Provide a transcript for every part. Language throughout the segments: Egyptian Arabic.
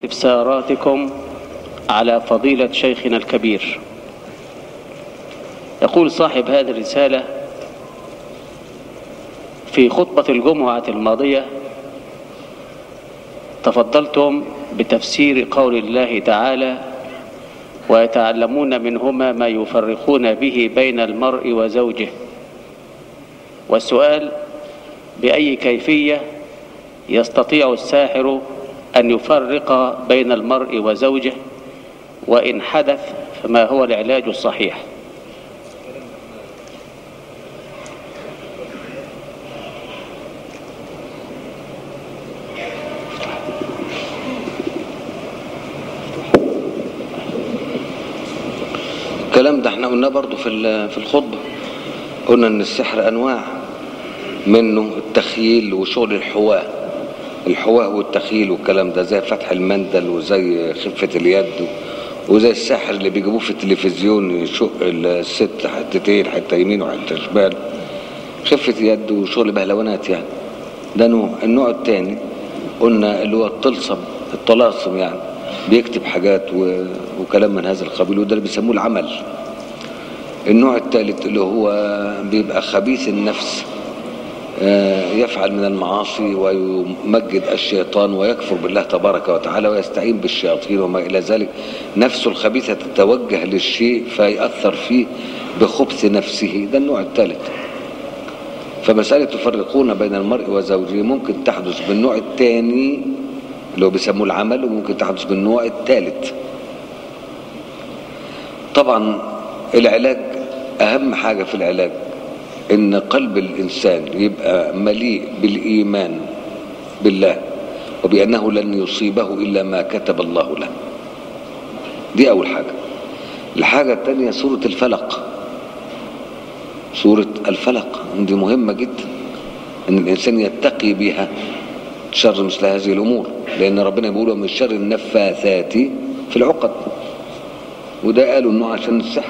استفساراتكم على فضيلة شيخنا الكبير يقول صاحب هذه الرسالة في خطبة الجمعة الماضية تفضلتم بتفسير قول الله تعالى ويتعلمون منهما ما يفرقون به بين المرء وزوجه والسؤال بأي كيفية يستطيع الساحر أن يفرق بين المرء وزوجه وإن حدث فما هو العلاج الصحيح الكلام ده احنا قلناه برضو في ال- في الخطبة قلنا ان السحر انواع منه التخييل وشغل الحواء الحواء والتخييل والكلام ده زي فتح المندل وزي خفة اليد وزي السحر اللي بيجيبوه في التلفزيون يشق الست حتتين حتة يمين وحتة شمال خفة يد وشغل بهلوانات يعني ده نوع النوع الثاني قلنا اللي هو الطلسم الطلاسم يعني بيكتب حاجات و... وكلام من هذا القبيل وده اللي بيسموه العمل النوع الثالث اللي هو بيبقى خبيث النفس آه، يفعل من المعاصي ويمجد الشيطان ويكفر بالله تبارك وتعالى ويستعين بالشياطين وما إلى ذلك نفسه الخبيثة تتوجه للشيء فيأثر فيه بخبث نفسه ده النوع الثالث فمسألة تفرقون بين المرء وزوجه ممكن تحدث بالنوع الثاني اللي هو بيسموه العمل وممكن تحدث بالنوع الثالث طبعا العلاج أهم حاجة في العلاج إن قلب الإنسان يبقى مليء بالإيمان بالله وبأنه لن يصيبه إلا ما كتب الله له دي أول حاجة الحاجة الثانية سورة الفلق سورة الفلق دي مهمة جدا ان الانسان يتقي بها شر مثل هذه الامور لان ربنا بيقول من شر النفاثات في العقد وده قالوا انه عشان السحر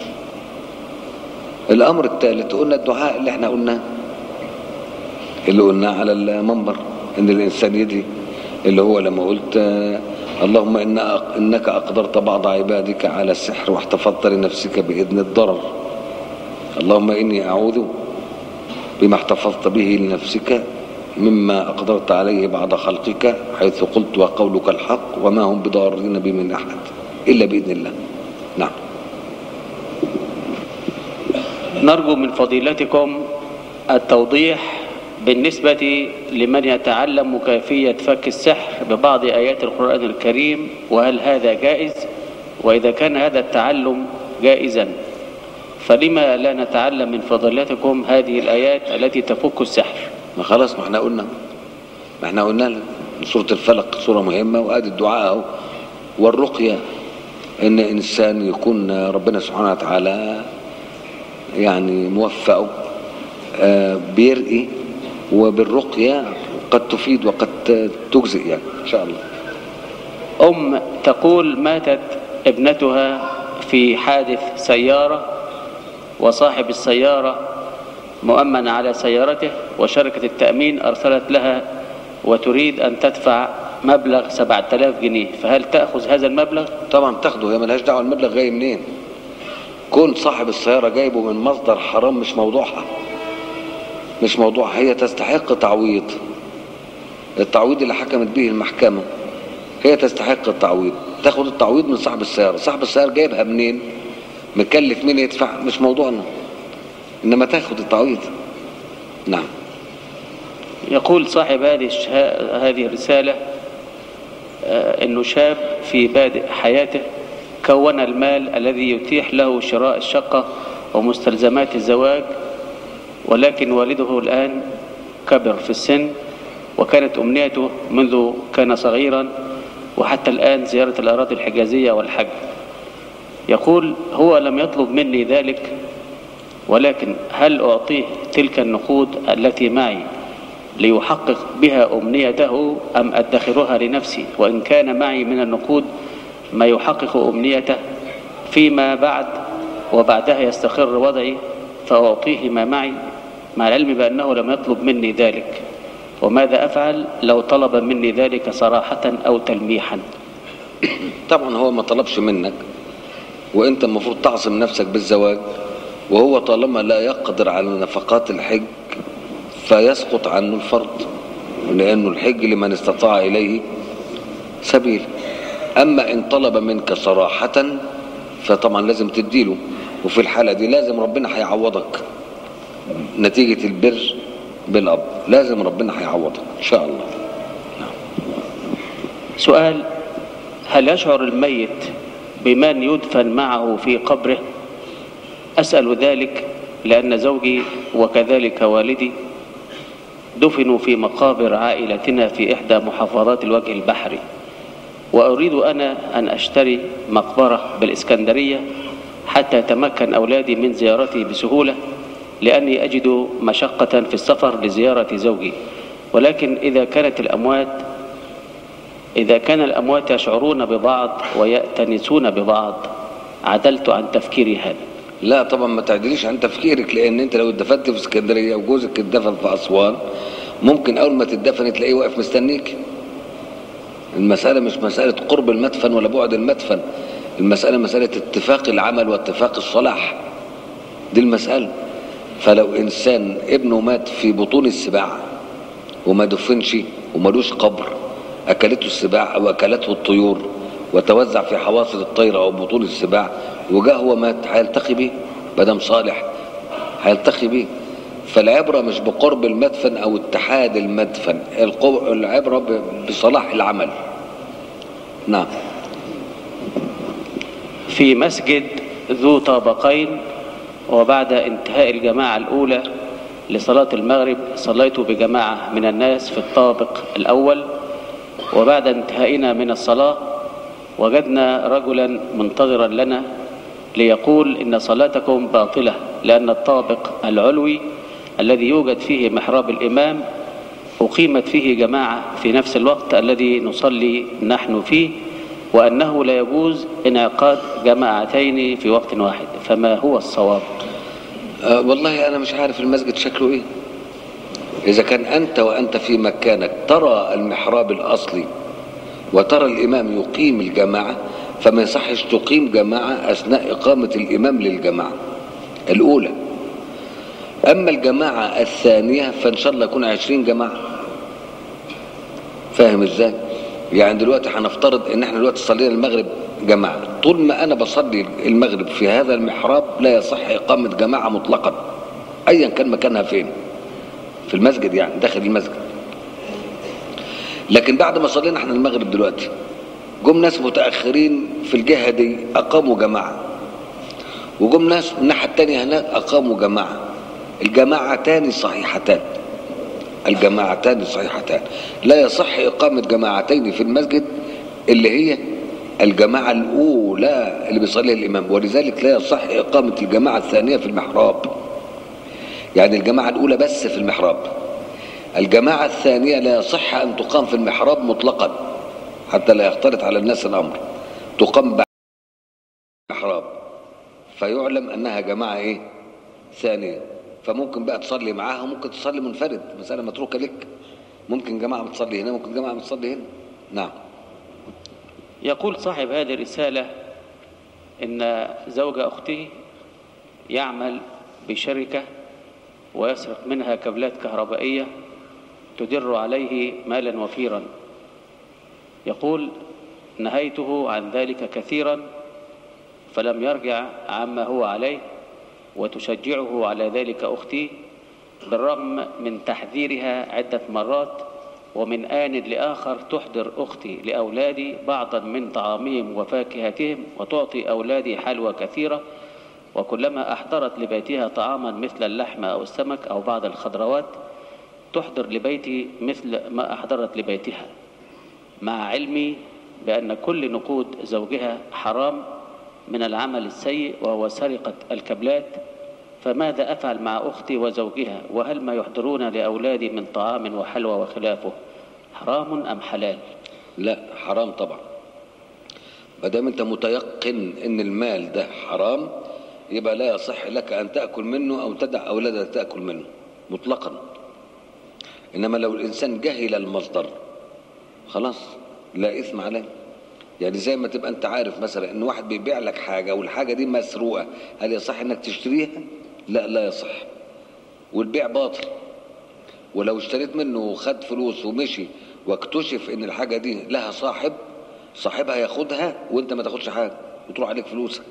الامر الثالث قلنا الدعاء اللي احنا قلناه اللي قلناه على المنبر ان الانسان يدعي اللي هو لما قلت آه، اللهم إن انك اقدرت بعض عبادك على السحر واحتفظت لنفسك باذن الضرر اللهم إني أعوذ بما احتفظت به لنفسك مما أقدرت عليه بعد خلقك حيث قلت وقولك الحق وما هم بضارين بي من أحد إلا بإذن الله نعم نرجو من فضيلتكم التوضيح بالنسبة لمن يتعلم كيفية فك السحر ببعض آيات القرآن الكريم وهل هذا جائز وإذا كان هذا التعلم جائزا فلما لا نتعلم من فضيلتكم هذه الآيات التي تفك السحر ما خلاص ما احنا قلنا ما احنا قلنا لك سورة الفلق سورة مهمة وآدي الدعاء اهو والرقية إن إنسان يكون ربنا سبحانه وتعالى يعني موفقه آه، بيرقي وبالرقية قد تفيد وقد تجزئ يعني إن شاء الله أم تقول ماتت ابنتها في حادث سيارة وصاحب السيارة مؤمن على سيارته وشركة التأمين أرسلت لها وتريد أن تدفع مبلغ 7000 جنيه فهل تأخذ هذا المبلغ؟ طبعا تاخده هي ملهاش دعوه المبلغ جاي منين كون صاحب السياره جايبه من مصدر حرام مش موضوعها مش موضوعها هي تستحق تعويض التعويض اللي حكمت به المحكمه هي تستحق التعويض تاخد التعويض من صاحب السياره صاحب السياره جايبها منين مكلف مين يدفع مش موضوعنا انما تاخد التعويض نعم يقول صاحب هذه الشه- هذه الرسالة آه، أنه شاب في بادئ حياته كون المال الذي يتيح له شراء الشقة ومستلزمات الزواج ولكن والده الآن كبر في السن وكانت أمنيته منذ كان صغيرا وحتى الآن زيارة الأراضي الحجازية والحج يقول هو لم يطلب مني ذلك ولكن هل أعطيه تلك النقود التي معي ليحقق بها أمنيته أم أدخرها لنفسي وإن كان معي من النقود ما يحقق أمنيته فيما بعد وبعدها يستقر وضعي فأعطيه ما معي مع العلم بأنه لم يطلب مني ذلك وماذا أفعل لو طلب مني ذلك صراحة أو تلميحا طبعا هو ما طلبش منك وانت المفروض تعصم نفسك بالزواج وهو طالما لا يقدر على نفقات الحج فيسقط عنه الفرض لأنه الحج لمن استطاع إليه سبيل أما إن طلب منك صراحة فطبعا لازم تديله وفي الحالة دي لازم ربنا هيعوضك نتيجة البر بالأب لازم ربنا هيعوضك إن شاء الله سؤال هل يشعر الميت بمن يدفن معه في قبره أسأل ذلك لأن زوجي وكذلك والدي دفنوا في مقابر عائلتنا في إحدى محافظات الوجه البحري وأريد أنا أن أشتري مقبرة بالإسكندرية حتى يتمكن أولادي من زيارتي بسهولة لأني أجد مشقة في السفر لزيارة زوجي ولكن إذا كانت الأموات إذا كان الأموات يشعرون ببعض ويأتنسون ببعض عدلت عن تفكيري هذا لا طبعا ما تعدليش عن تفكيرك لان انت لو اتدفنت في اسكندريه وجوزك اتدفن في اسوان ممكن اول ما تتدفن تلاقيه واقف مستنيك المساله مش مساله قرب المدفن ولا بعد المدفن المساله مساله اتفاق العمل واتفاق الصلاح دي المساله فلو انسان ابنه مات في بطون السباع وما دفنش وملوش قبر اكلته السباع او اكلته الطيور وتوزع في حواصل الطير او بطون السباع وجاء هو مات هيلتقي بيه مدام صالح هيلتقي بيه فالعبره مش بقرب المدفن او اتحاد المدفن القو- العبره ب- بصلاح العمل نعم في مسجد ذو طابقين وبعد انتهاء الجماعة الأولى لصلاة المغرب صليت بجماعة من الناس في الطابق الأول وبعد انتهائنا من الصلاة وجدنا رجلا منتظرا لنا ليقول إن صلاتكم باطلة لأن الطابق العلوي الذي يوجد فيه محراب الإمام أقيمت فيه جماعة في نفس الوقت الذي نصلي نحن فيه وأنه لا يجوز انعقاد جماعتين في وقت واحد فما هو الصواب أه والله انا مش عارف المسجد شكله ايه اذا كان انت وانت في مكانك ترى المحراب الاصلي وترى الامام يقيم الجماعه فما يصحش تقيم جماعه اثناء اقامه الامام للجماعه الاولى اما الجماعه الثانيه فان شاء الله يكون عشرين جماعه فاهم ازاي يعني دلوقتي هنفترض ان احنا دلوقتي صلينا المغرب جماعه طول ما انا بصلي المغرب في هذا المحراب لا يصح اقامه جماعه مطلقا ايا كان مكانها فين في المسجد يعني داخل المسجد لكن بعد ما صلينا احنا المغرب دلوقتي جم ناس متاخرين في الجهه دي اقاموا جماعه وجم ناس من الناحيه الثانيه هناك اقاموا جماعه الجماعتان صحيحتان الجماعتان صحيحتان لا يصح إقامة جماعتين في المسجد اللي هي الجماعة الأولى اللي بيصليها الإمام ولذلك لا يصح إقامة الجماعة الثانية في المحراب يعني الجماعة الأولى بس في المحراب الجماعة الثانية لا يصح أن تقام في المحراب مطلقا حتى لا يختلط على الناس الأمر تقام بعد المحراب فيعلم أنها جماعة إيه ثانية فممكن بقى تصلي معاها وممكن تصلي منفرد مسألة متروكة لك ممكن جماعة بتصلي هنا ممكن جماعة بتصلي هنا نعم يقول صاحب هذه الرسالة إن زوج أخته يعمل بشركة ويسرق منها كابلات كهربائية تدر عليه مالا وفيرا يقول نهيته عن ذلك كثيرا فلم يرجع عما هو عليه وتشجعه على ذلك أختي بالرغم من تحذيرها عدة مرات ومن آن لآخر تحضر أختي لأولادي بعضا من طعامهم وفاكهتهم وتعطي أولادي حلوى كثيرة وكلما أحضرت لبيتها طعاما مثل اللحم أو السمك أو بعض الخضروات تحضر لبيتي مثل ما أحضرت لبيتها مع علمي بأن كل نقود زوجها حرام من العمل السيء وهو سرقة الكابلات فماذا أفعل مع أختي وزوجها وهل ما يحضرون لأولادي من طعام وحلوى وخلافه حرام أم حلال لا حرام طبعا ما دام انت متيقن ان المال ده حرام يبقى لا يصح لك ان تاكل منه او تدع اولادك تاكل منه مطلقا انما لو الانسان جهل المصدر خلاص لا اثم عليه يعني زي ما تبقى انت عارف مثلا ان واحد بيبيع لك حاجة والحاجة دي مسروقة هل يصح انك تشتريها لا لا يصح والبيع باطل ولو اشتريت منه وخد فلوس ومشي واكتشف ان الحاجة دي لها صاحب صاحبها ياخدها وانت ما تاخدش حاجة وتروح عليك فلوسك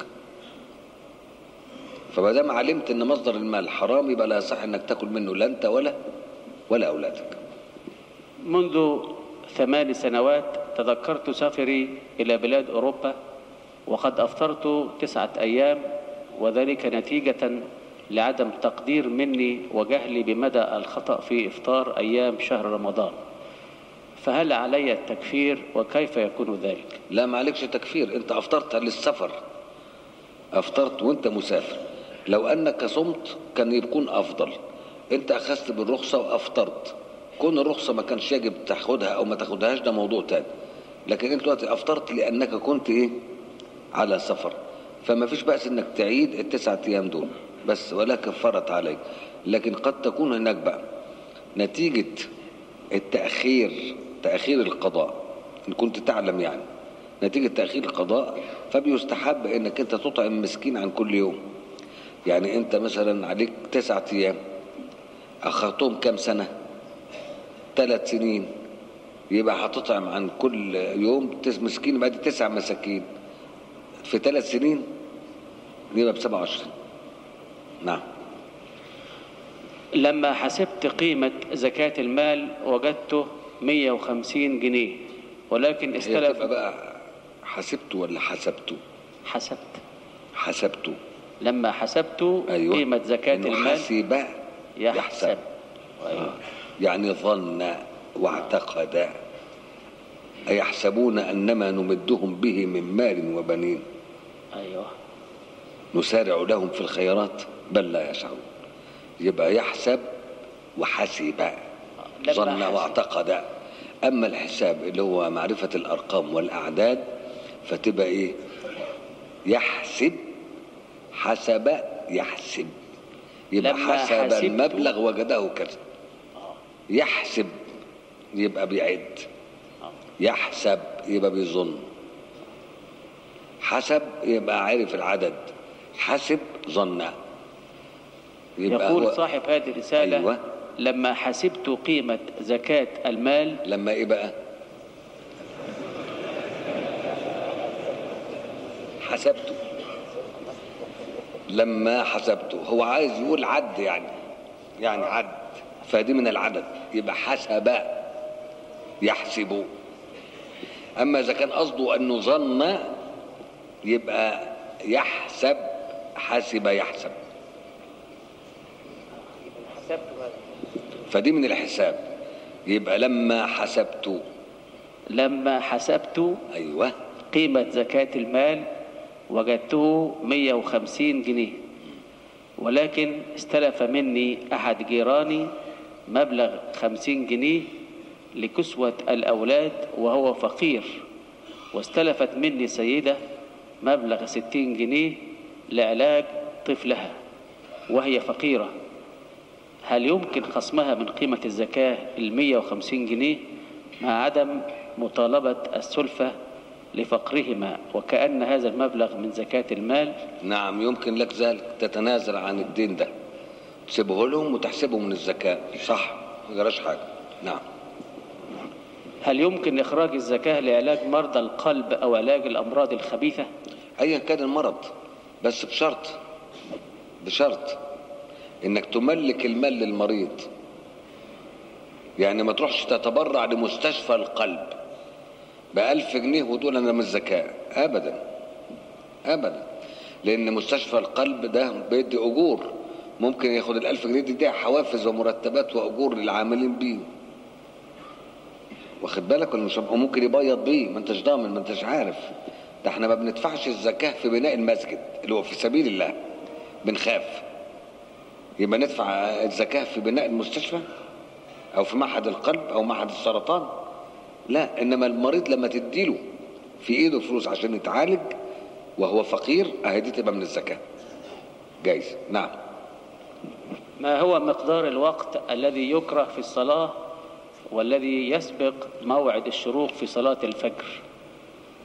فما دام علمت ان مصدر المال حرام يبقى لا يصح انك تاكل منه لا انت ولا ولا اولادك منذ ثمان سنوات تذكرت سفري إلى بلاد أوروبا وقد أفطرت تسعة أيام وذلك نتيجة لعدم تقدير مني وجهلي بمدى الخطأ في إفطار أيام شهر رمضان فهل علي التكفير وكيف يكون ذلك لا ما عليكش تكفير انت افطرت للسفر افطرت وانت مسافر لو انك صمت كان يكون افضل انت اخذت بالرخصة وافطرت كون الرخصة ما كانش يجب تاخدها او ما تاخدهاش ده موضوع تاني لكن انت دلوقتي افطرت لانك كنت ايه على سفر فما فيش بأس انك تعيد التسعة ايام دول بس ولا كفرت عليك لكن قد تكون هناك بقى نتيجة التأخير تأخير القضاء إن كنت تعلم يعني نتيجة تأخير القضاء فبيستحب إنك أنت تطعم مسكين عن كل يوم يعني أنت مثلا عليك تسعة أيام أخذتهم كام سنة ثلاث سنين يبقى هتطعم عن كل يوم تس مسكين يبقى دي تسع مساكين في ثلاث سنين يبقى ب 27 نعم لما حسبت قيمة زكاة المال وجدته 150 جنيه ولكن هي استلف تبقى بقى حسبته ولا حسبته حسبت حسبته لما حسبت أيوة قيمة زكاة إنه المال حسب يحسب يحسب أيوة. يعني ظن واعتقد أيحسبون أنما نمدهم به من مال وبنين أيوة نسارع لهم في الخيرات بل لا يشعرون يبقى يحسب وحسب لما ظن حسب. واعتقد أما الحساب اللي هو معرفة الأرقام والأعداد فتبقى إيه يحسب حسب يحسب يبقى لما حسب حسبت- المبلغ وجده كذا يحسب يبقى بيعد يحسب يبقى بيظن حسب يبقى عارف العدد حسب ظن يبقى يقول هو صاحب هذه الرسالة أيوة. لما حسبت قيمة زكاة المال لما ايه بقى حسبته لما حسبته هو عايز يقول عد يعني يعني عد فدي من العدد يبقى حسب يحسب اما اذا كان قصده انه ظن يبقى يحسب حسب يحسب فدي من الحساب يبقى لما حسبت لما حسبت ايوه قيمة زكاة المال وجدته 150 جنيه ولكن استلف مني أحد جيراني مبلغ 50 جنيه لكسوة الأولاد وهو فقير واستلفت مني سيدة مبلغ 60 جنيه لعلاج طفلها وهي فقيرة هل يمكن خصمها من قيمة الزكاة ال 150 جنيه مع عدم مطالبة السلفة لفقرهما وكأن هذا المبلغ من زكاة المال نعم يمكن لك ذلك تتنازل عن الدين ده تسيبه لهم وتحسبه من الزكاة صح ما جراش حاجة نعم هل يمكن إخراج الزكاة لعلاج مرضى القلب أو علاج الأمراض الخبيثة ايا كان المرض بس بشرط بشرط انك تملك المال للمريض يعني ما تروحش تتبرع لمستشفى القلب بألف جنيه وتقول انا من الزكاة ابدا ابدا لان مستشفى القلب ده بيدي اجور ممكن ياخد الالف جنيه دي, دي حوافز ومرتبات واجور للعاملين بيه واخد بالك ولا مش ممكن يبيض بيه ما انتش ضامن ما انتش عارف ده احنا ما بندفعش الزكاة في بناء المسجد اللي هو في سبيل الله بنخاف يبقى ندفع الزكاة في بناء المستشفى او في معهد القلب او معهد السرطان لا انما المريض لما تديله في ايده فلوس عشان يتعالج وهو فقير اهي دي تبقى من الزكاة جايز نعم ما هو مقدار الوقت الذي يكره في الصلاة والذي يسبق موعد الشروق في صلاة الفجر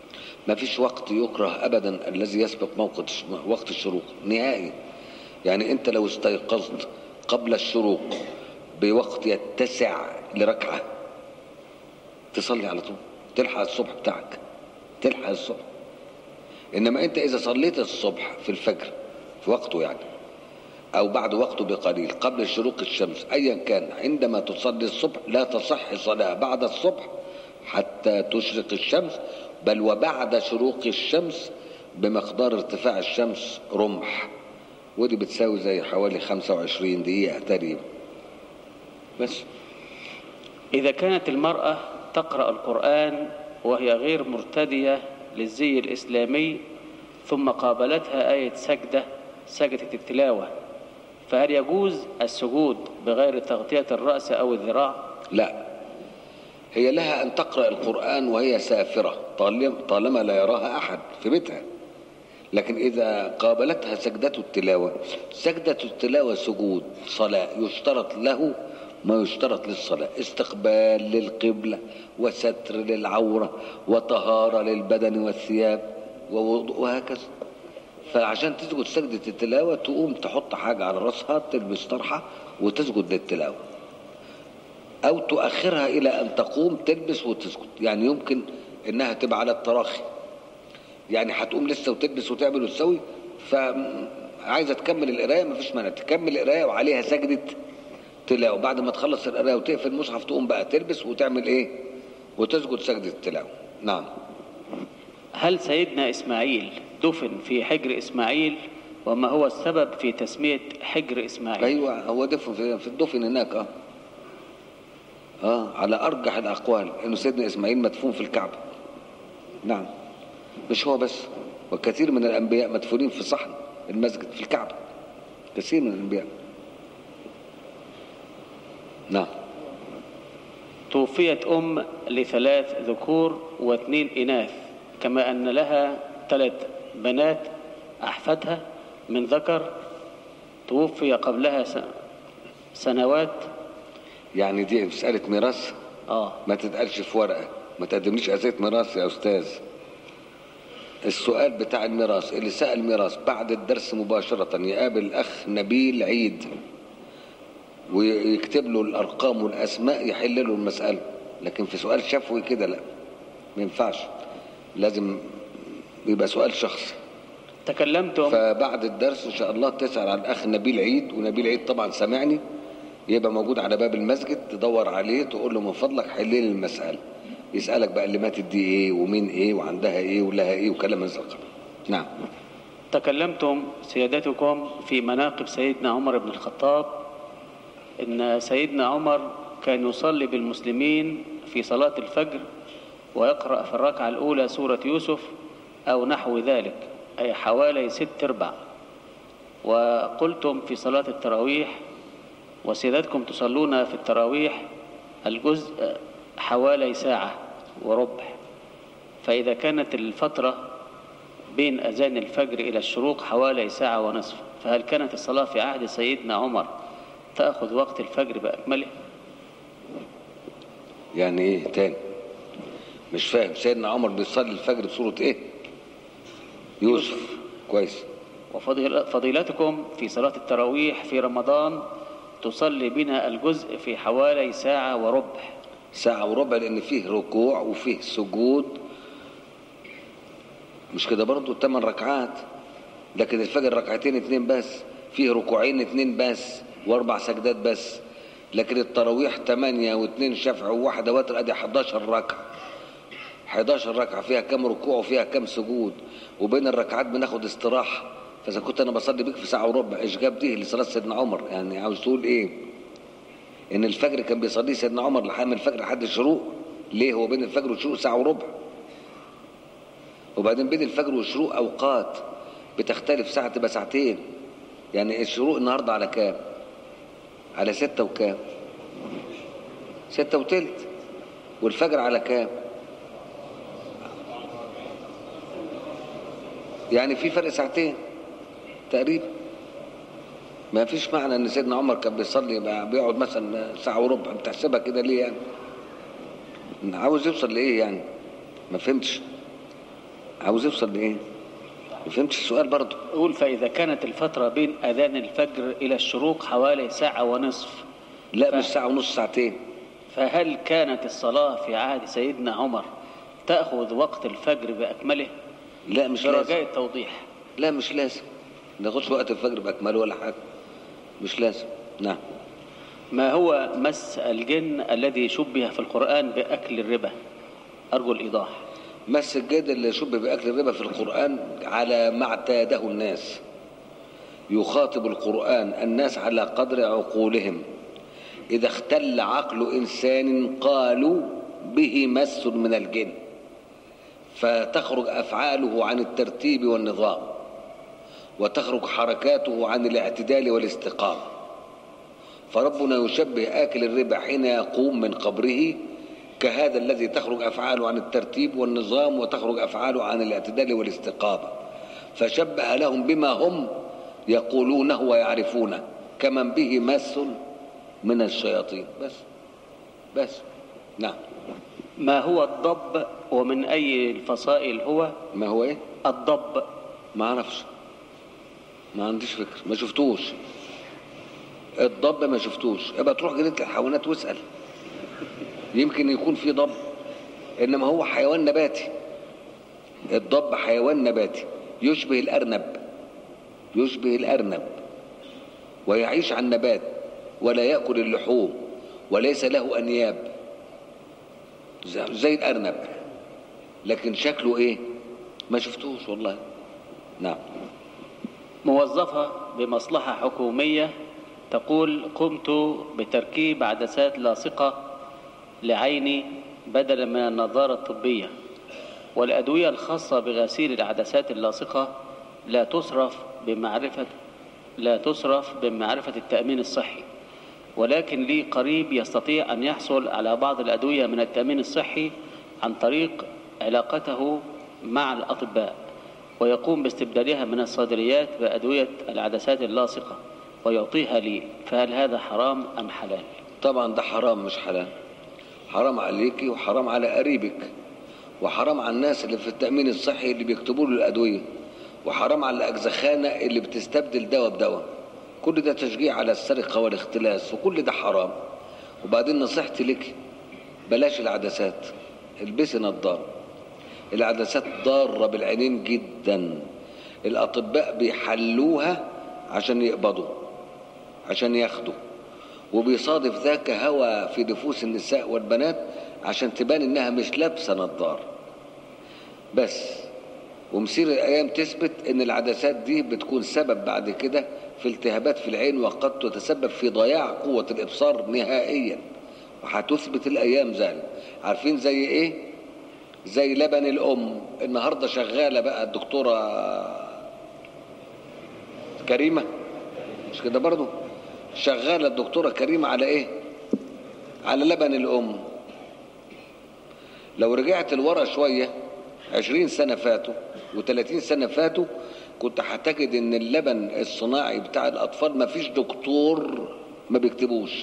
ما فيش وقت يكره ابدا الذي يسبق موقت وقت الشروق نهائي يعني انت لو استيقظت قبل الشروق بوقت يتسع لركعة تصلي على طول تلحق الصبح بتاعك تلحق الصبح انما انت اذا صليت الصبح في الفجر في وقته يعني او بعد وقته بقليل قبل شروق الشمس ايا كان عندما تصلي الصبح لا تصح صلاة بعد الصبح حتى تشرق الشمس بل وبعد شروق الشمس بمقدار ارتفاع الشمس رمح ودي بتساوي زي حوالي 25 دقيقة تقريبا بس إذا كانت المرأة تقرأ القرآن وهي غير مرتدية للزي الإسلامي ثم قابلتها آية سجدة سجدة التلاوة فهل يجوز السجود بغير تغطية الرأس أو الذراع؟ لا هي لها أن تقرأ القرآن وهي سافرة طالما لا يراها أحد في بيتها لكن إذا قابلتها سجدة التلاوة سجدة التلاوة سجود صلاة يشترط له ما يشترط للصلاة استقبال للقبلة وستر للعورة وطهارة للبدن والثياب ووضوء وهكذا فعشان تسجد سجدة التلاوة تقوم تحط حاجة على رأسها تلبس طرحة وتسجد للتلاوة أو تؤخرها إلى أن تقوم تلبس وتسجد يعني يمكن إنها تبقى على التراخي يعني هتقوم لسه وتلبس وتعمل وتسوي فعايزة تكمل القراية مفيش مانع تكمل القراية وعليها سجدة تلاوة بعد ما تخلص القراية وتقفل المصحف تقوم بقى تلبس وتعمل إيه وتسجد سجدة التلاوة نعم هل سيدنا إسماعيل دفن في حجر إسماعيل وما هو السبب في تسمية حجر إسماعيل أيوة هو دفن في, في الدفن هناك اه اه على أرجح الأقوال إنه سيدنا إسماعيل مدفون في الكعبة نعم مش هو بس وكثير من الأنبياء مدفونين في صحن المسجد في الكعبة كثير من الأنبياء نعم توفيت أم لثلاث ذكور واثنين إناث كما أن لها ثلاث بنات أحفادها من ذكر توفي قبلها سنوات يعني دي مسألة ميراث اه ما تتقالش في ورقة ما تقدمليش أسئلة ميراث يا أستاذ السؤال بتاع الميراث اللي سأل ميراث بعد الدرس مباشرة يقابل الأخ نبيل عيد ويكتب له الأرقام والأسماء يحل له المسألة لكن في سؤال شفوي كده لا ما ينفعش لازم يبقى سؤال شخصي تكلمتم فبعد الدرس إن شاء الله تسأل عن الأخ نبيل عيد ونبيل عيد طبعا سامعني يبقى موجود على باب المسجد تدور عليه تقول له من فضلك حل لي المسألة يسألك بقى اللي ماتت دي ايه ومين ايه وعندها ايه ولها ايه وكلام من القبيل نعم تكلمتم سيادتكم في مناقب سيدنا عمر بن الخطاب ان سيدنا عمر كان يصلي بالمسلمين في صلاة الفجر ويقرأ في الركعة الأولى سورة يوسف أو نحو ذلك أي حوالي ست ارباع وقلتم في صلاة التراويح وسيادتكم تصلون في التراويح الجزء حوالي ساعة وربع فإذا كانت الفترة بين أذان الفجر إلى الشروق حوالي ساعة ونصف فهل كانت الصلاة في عهد سيدنا عمر تأخذ وقت الفجر بأكمله يعني ايه تاني مش فاهم سيدنا عمر بيصلي الفجر بصورة ايه يوسف, يوسف. كويس وفضيلتكم في صلاة التراويح في رمضان تصلي بنا الجزء في حوالي ساعة وربع ساعة وربع لأن فيه ركوع وفيه سجود مش كده برضو ثمان ركعات لكن الفجر ركعتين اتنين بس فيه ركوعين اتنين بس واربع سجدات بس لكن التراويح تمانية واتنين شفع وواحدة وتر ادي 11 ركعة 11 ركعة فيها كم ركوع وفيها كم سجود وبين الركعات بناخد استراحة فإذا كنت أنا بصلي بيك في ساعة وربع إيش جاب دي لصلاة سيدنا عمر يعني عاوز تقول إيه؟ إن الفجر كان بيصليه سيدنا عمر لحد الفجر لحد الشروق ليه هو بين الفجر والشروق ساعة وربع وبعدين بين الفجر والشروق أوقات بتختلف ساعة تبقى ساعتين يعني الشروق النهاردة على كام؟ على ستة وكام؟ ستة وتلت والفجر على كام؟ يعني في فرق ساعتين تقريبا ما فيش معنى ان سيدنا عمر كان بيصلي بيقعد مثلا ساعه وربع بتحسبها كده ليه يعني عاوز يوصل لايه يعني ما فهمتش عاوز يوصل لايه ما فهمتش السؤال برضه يقول فإذا كانت الفترة بين أذان الفجر إلى الشروق حوالي ساعة ونصف لا ف- مش ساعه ونص ساعتين فهل كانت الصلاة في عهد سيدنا عمر تأخذ وقت الفجر بأكمله لا مش لازم برجاء التوضيح لا مش لازم ما ناخدش وقت الفجر باكمله ولا حاجه مش لازم نعم ما هو مس الجن الذي شبه في القرآن بأكل الربا أرجو الإيضاح مس الجد اللي شبه باكل الربا في القران على ما اعتاده الناس يخاطب القران الناس على قدر عقولهم اذا اختل عقل انسان قالوا به مس من الجن فتخرج افعاله عن الترتيب والنظام وتخرج حركاته عن الاعتدال والاستقامه فربنا يشبه آكل الربا حين يقوم من قبره كهذا الذي تخرج أفعاله عن الترتيب والنظام وتخرج أفعاله عن الاعتدال والاستقامة فشبه لهم بما هم يقولونه ويعرفونه كمن به مس من الشياطين بس بس نعم ما هو الضب ومن أي الفصائل هو ما هو ايه الضب ما اعرفش ما عنديش فكر ما شفتوش الضب ما شفتوش يبقى تروح جريدة الحيوانات واسأل يمكن يكون في ضب انما هو حيوان نباتي الضب حيوان نباتي يشبه الارنب يشبه الارنب ويعيش على النبات ولا ياكل اللحوم وليس له انياب زي زي الارنب لكن شكله ايه ما شفتوش والله نعم موظفة بمصلحة حكومية تقول قمت بتركيب عدسات لاصقة لعيني بدلا من النظارة الطبية والأدوية الخاصة بغسيل العدسات اللاصقة لا تصرف بمعرفة لا تصرف بمعرفة التأمين الصحي ولكن لي قريب يستطيع أن يحصل على بعض الأدوية من التأمين الصحي عن طريق علاقته مع الأطباء ويقوم باستبدالها من الصيدليات بأدوية العدسات اللاصقة ويعطيها لي فهل هذا حرام أم حلال طبعا ده حرام مش حلال حرام عليكي وحرام على قريبك وحرام على الناس اللي في التأمين الصحي اللي بيكتبوا له الأدوية وحرام على الأجزخانة اللي بتستبدل دواء بدواء كل ده تشجيع على السرقة والاختلاس وكل ده حرام وبعدين نصيحتي لك بلاش العدسات البسي نظارة العدسات ضارة بالعينين جدا الأطباء بيحلوها عشان يقبضوا عشان ياخدوا وبيصادف ذاك هوى في نفوس النساء والبنات عشان تبان انها مش لابسه نظاره بس ومسير الايام تثبت ان العدسات دي بتكون سبب بعد كده في التهابات في العين وقد تتسبب في ضياع قوه الابصار نهائيا وهتثبت الايام ذلك عارفين زي ايه زي لبن الام النهارده شغاله بقى الدكتوره كريمه مش كده برضو شغاله الدكتوره كريمه على ايه على لبن الام لو رجعت لورا شويه عشرين سنه فاتوا وثلاثين سنه فاتوا كنت هتجد ان اللبن الصناعي بتاع الاطفال ما فيش دكتور ما بيكتبوش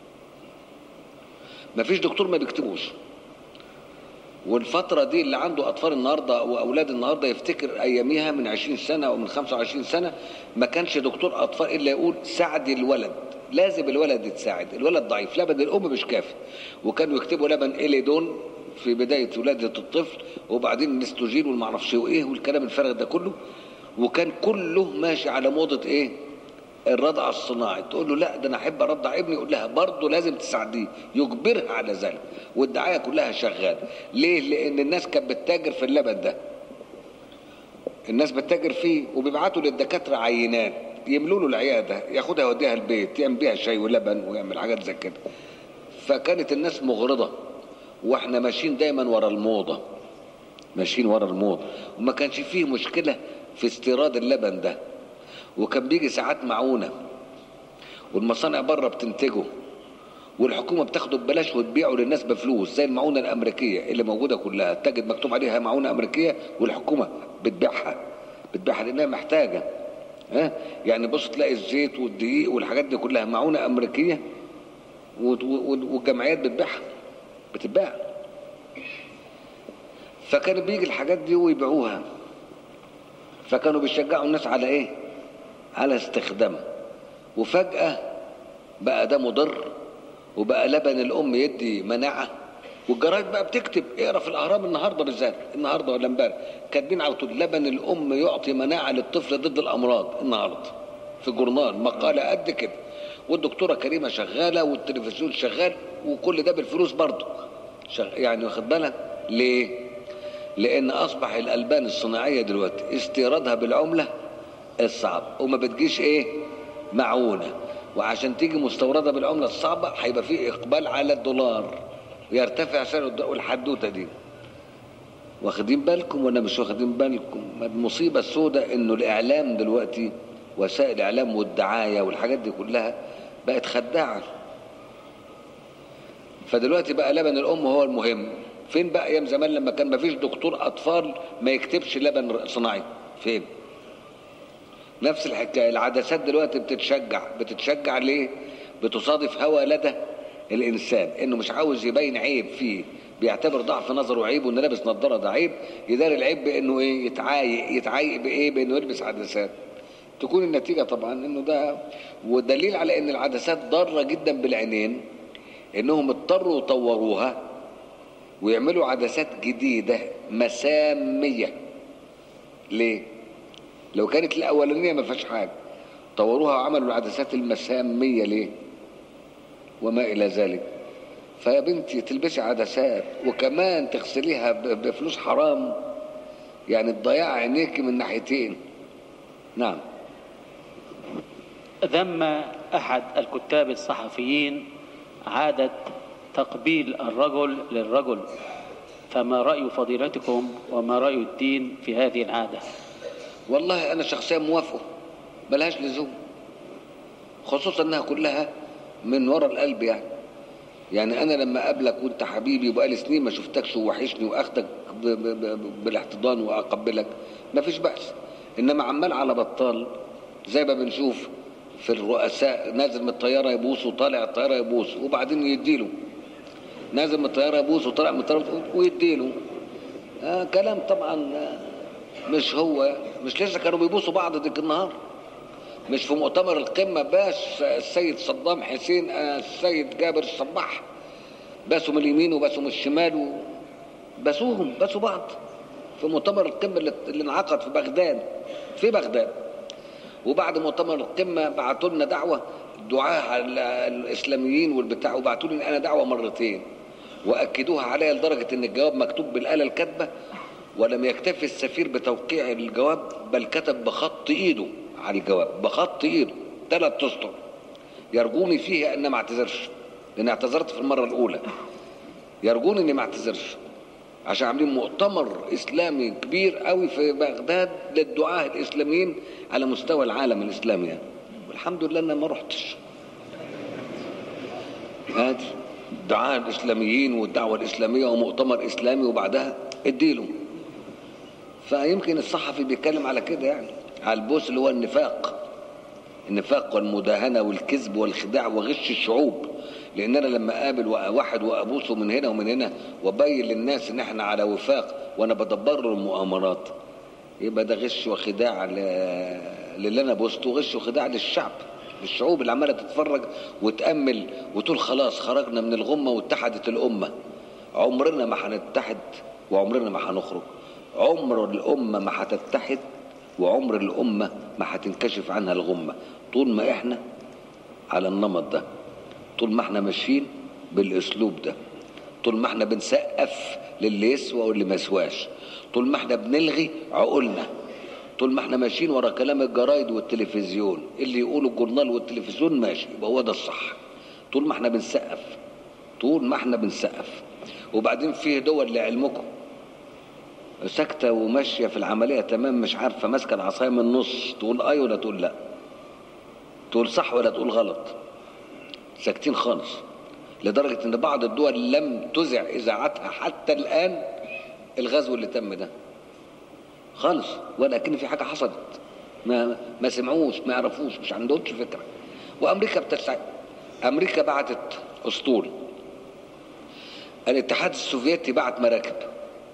ما فيش دكتور ما بيكتبوش والفترة دي اللي عنده أطفال النهاردة وأولاد النهاردة يفتكر أياميها من 20 سنة أو من 25 سنة ما كانش دكتور أطفال إلا يقول ساعد الولد لازم الولد يتساعد الولد ضعيف لبن الأم مش كافي وكانوا يكتبوا لبن إليدون في بداية ولادة الطفل وبعدين نستوجين والمعرفش وإيه والكلام الفارغ ده كله وكان كله ماشي على موضة إيه الرضع الصناعي تقول له لا ده انا احب ارضع ابني يقول لها برضه لازم تساعديه يجبرها على ذلك والدعايه كلها شغاله ليه لان الناس كانت بتتاجر في اللبن ده الناس بتتاجر فيه وبيبعتوا للدكاتره عينات يملوا له العياده ياخدها يوديها البيت يعمل بيها شاي ولبن ويعمل حاجات زي كده فكانت الناس مغرضه واحنا ماشيين دايما ورا الموضه ماشيين ورا الموضه وما كانش فيه مشكله في استيراد اللبن ده وكان بيجي ساعات معونه والمصانع بره بتنتجه والحكومه بتاخده ببلاش وتبيعه للناس بفلوس زي المعونه الامريكيه اللي موجوده كلها تجد مكتوب عليها معونه امريكيه والحكومه بتبيعها بتبيعها لانها محتاجه ها يعني بص تلاقي الزيت والدقيق والحاجات دي كلها معونه امريكيه والجمعيات بتبيعها بتتباع فكان بيجي الحاجات دي ويبيعوها فكانوا بيشجعوا الناس على ايه على استخدامها وفجأة بقى ده مضر وبقى لبن الام يدي مناعة والجرايد بقى بتكتب اقرا في الاهرام النهارده بالذات النهارده ولا امبارح كاتبين على طول لبن الام يعطي مناعه للطفل ضد الامراض النهارده في جورنال مقاله قد كده والدكتوره كريمه شغاله والتلفزيون شغال وكل ده بالفلوس برضه شغ... يعني واخد بالك ليه؟ لان اصبح الالبان الصناعيه دلوقتي استيرادها بالعمله الصعب وما بتجيش ايه؟ معونه وعشان تيجي مستورده بالعمله الصعبه هيبقى في اقبال على الدولار يرتفع سعر الدولار والحدوته دي واخدين بالكم ولا مش واخدين بالكم المصيبه السوداء انه الاعلام دلوقتي وسائل الاعلام والدعايه والحاجات دي كلها بقت خداعه فدلوقتي بقى لبن الام هو المهم فين بقى ايام زمان لما كان مفيش دكتور اطفال ما يكتبش لبن صناعي فين نفس الحكايه العدسات دلوقتي بتتشجع بتتشجع ليه بتصادف هوى لدى الانسان انه مش عاوز يبين عيب فيه بيعتبر ضعف نظره عيب وانه لابس نظاره ده عيب يدار العيب بانه ايه يتعايق يتعايق بايه بانه يلبس عدسات تكون النتيجه طبعا انه ده ودليل على ان العدسات ضاره جدا بالعينين انهم اضطروا يطوروها ويعملوا عدسات جديده مساميه ليه لو كانت الاولانيه ما فيهاش حاجه طوروها وعملوا العدسات المساميه ليه وما الى ذلك فيا بنتي تلبسي عدسات وكمان تغسليها ب- بفلوس حرام يعني تضيع عينيك من ناحيتين نعم ذم أحد الكتاب الصحفيين عادة تقبيل الرجل للرجل فما رأي فضيلتكم وما رأي الدين في هذه العادة والله انا شخصيا موافقه ملهاش لزوم خصوصا انها كلها من ورا القلب يعني يعني انا لما اقابلك وانت حبيبي وبقالي سنين ما شفتكش ووحشني واخدك ب- ب- ب- بالاحتضان واقبلك ما فيش بأس انما عمال على بطال زي ما بنشوف في الرؤساء نازل من الطياره يبوس وطالع الطياره يبوس وبعدين يديله نازل من الطياره يبوس وطالع من الطياره ويديله آه كلام طبعا آه مش هو مش لسه كانوا بيبوسوا بعض ديك النهار مش في مؤتمر القمة باس السيد صدام حسين آه، السيد جابر الصباح باسوا من اليمين وباسوا من الشمال و... باسوهم باسوا بعض في مؤتمر القمة اللي, اللي انعقد في بغداد في بغداد وبعد مؤتمر القمة بعتوا لنا دعوة دعاة ال- الإسلاميين والبتاع وبعتوا لي أنا دعوة مرتين وأكدوها عليا لدرجة إن الجواب مكتوب بالآلة الكاتبة ولم يكتفي السفير بتوقيع الجواب بل كتب بخط إيده على الجواب بخط إيده ثلاث أسطر يرجوني فيه أن ما اعتذرش لأن اعتذرت في المرة الأولى يرجوني إني ما اعتذرش عشان عاملين مؤتمر اسلامي كبير قوي في بغداد للدعاة الاسلاميين على مستوى العالم الاسلامي يعني. والحمد لله انا ما رحتش ادي الدعاة الاسلاميين والدعوة الاسلامية ومؤتمر اسلامي وبعدها اديله فيمكن الصحفي بيتكلم على كده يعني على البوس اللي هو النفاق النفاق والمداهنة والكذب والخداع وغش الشعوب لان انا لما اقابل واحد وابوسه من هنا ومن هنا وابين للناس ان احنا على وفاق وانا بدبر له المؤامرات يبقى ده غش وخداع ل- للي انا بوسته غش وخداع للشعب للشعوب اللي عماله تتفرج وتامل وتقول خلاص خرجنا من الغمه واتحدت الامه عمرنا ما هنتحد وعمرنا ما هنخرج عمر الامه ما هتتحد وعمر الامه ما هتنكشف عنها الغمه طول ما احنا على النمط ده طول ما احنا ماشيين بالاسلوب ده طول ما احنا بنسقف للي يسوى واللي ما يسواش طول ما احنا بنلغي عقولنا طول ما احنا ماشيين ورا كلام الجرايد والتلفزيون اللي يقولوا الجورنال والتلفزيون ماشي يبقى هو ده الصح طول ما احنا بنسقف طول ما احنا بنسقف وبعدين فيه دول لعلمكم ساكته وماشيه في العمليه تمام مش عارفه ماسكه العصايه من النص تقول اي ولا تقول لا تقول صح ولا تقول غلط ساكتين خالص لدرجة ان بعض الدول لم تذع اذاعتها حتى الان الغزو اللي تم ده خالص ولكن في حاجة حصلت ما ما سمعوش ما يعرفوش مش عندهمش فكرة وامريكا بتسعى امريكا بعتت اسطول الاتحاد السوفيتي بعت مراكب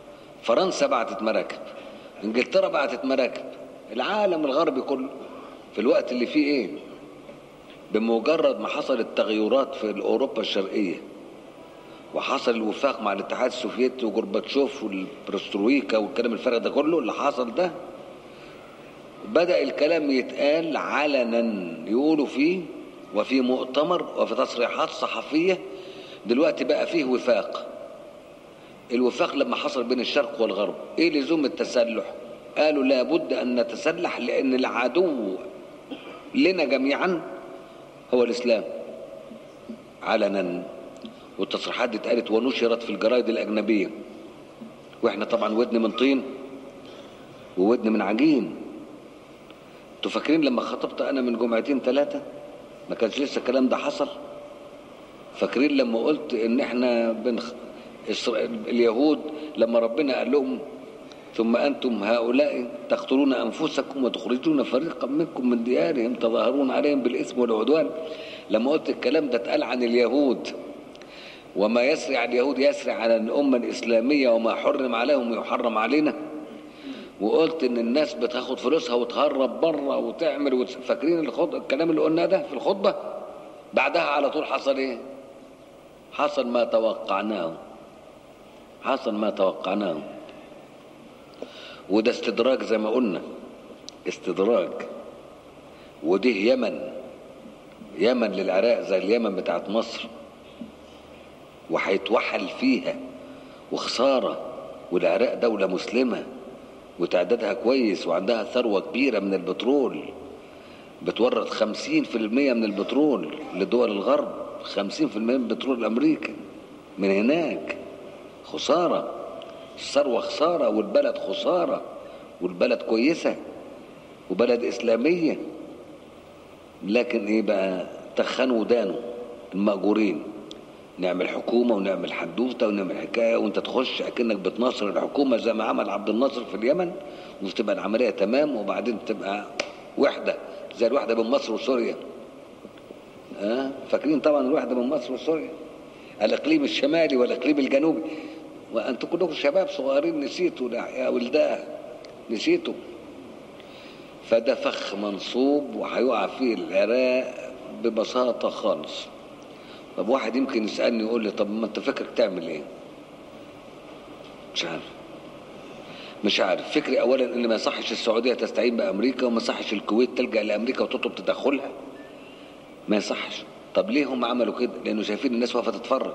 فرنسا بعتت مراكب انجلترا بعتت مراكب العالم الغربي كله في الوقت اللي فيه ايه بمجرد ما حصلت تغيرات في اوروبا الشرقيه وحصل الوفاق مع الاتحاد السوفيتي وجورباتشوف والبرسترويكا والكلام الفارغ ده كله اللي حصل ده بدأ الكلام يتقال علنا يقولوا فيه وفي مؤتمر وفي تصريحات صحفية دلوقتي بقى فيه وفاق الوفاق لما حصل بين الشرق والغرب ايه لزوم التسلح قالوا لابد ان نتسلح لان العدو لنا جميعا هو الاسلام علنا والتصريحات دي اتقالت ونشرت في الجرايد الاجنبيه واحنا طبعا ودن من طين وودن من عجين انتوا فاكرين لما خطبت انا من جمعتين ثلاثه ما كانش لسه الكلام ده حصل فاكرين لما قلت ان احنا بنخ... إسرائيل... اليهود لما ربنا قال لهم ثم انتم هؤلاء تقتلون انفسكم وتخرجون فريقا منكم من ديارهم تظاهرون عليهم بالاثم والعدوان لما قلت الكلام ده اتقال عن اليهود وما يسري على اليهود يسري على الامه الاسلاميه وما حرم عليهم يحرم علينا وقلت ان الناس بتاخد فلوسها وتهرب بره وتعمل وت... فاكرين الخط... الكلام اللي قلناه ده في الخطبه بعدها على طول حصل ايه حصل ما توقعناه حصل ما توقعناه وده استدراج زي ما قلنا استدراج وده يمن يمن للعراق زي اليمن بتاعت مصر وهيتوحل فيها وخسارة والعراق دولة مسلمة وتعدادها كويس وعندها ثروة كبيرة من البترول بتورد خمسين في المية من البترول لدول الغرب خمسين في المية من البترول الأمريكي من هناك خسارة الثروة خسارة والبلد خسارة والبلد كويسة وبلد إسلامية لكن إيه بقى تخنوا ودانوا المأجورين نعمل حكومة ونعمل حدوتة ونعمل حكاية وانت تخش اكنك بتناصر الحكومة زي ما عمل عبد الناصر في اليمن وتبقى العملية تمام وبعدين تبقى وحدة زي الوحدة بين مصر وسوريا ها أه؟ فاكرين طبعا الوحدة بين مصر وسوريا الاقليم الشمالي والاقليم الجنوبي وانتم كلكم شباب صغيرين نسيتوا يا ولداه نسيتوا فده فخ منصوب وهيقع فيه العراق ببساطة خالص طب واحد يمكن يسألني يقول لي طب ما انت فكرك تعمل ايه مش عارف مش عارف فكري اولا ان ما يصحش السعودية تستعين بامريكا وما يصحش الكويت تلجأ لامريكا وتطلب تدخلها ما يصحش طب ليه هم عملوا كده لانه شايفين الناس واقفه تتفرج